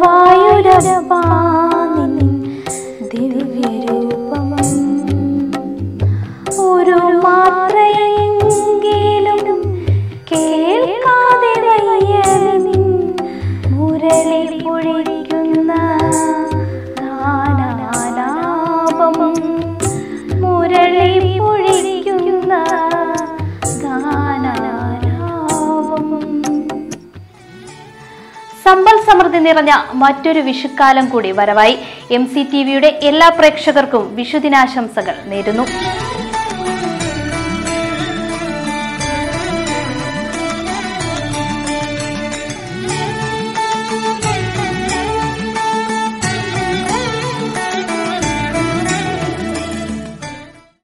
ഗുരുവായൂരപ്പാ നിൻ ദിവ്യരൂപം ഒരു മാത്രയെങ്കിലും കേൾക്കാതെ വയ്യലിൻ മുരളി പൊഴിക്കുന്ന ഗാനാലാപം മുരളി പൊഴിക്കുന്ന ഗാനാലാപം സമ്പൽ സമൃദ്ധി നിറഞ്ഞ മറ്റൊരു വിഷുക്കാലം കൂടി വരവായി എം സി ടി വിയുടെ എല്ലാ പ്രേക്ഷകർക്കും വിഷുദിനാശംസകൾ നേരുന്നു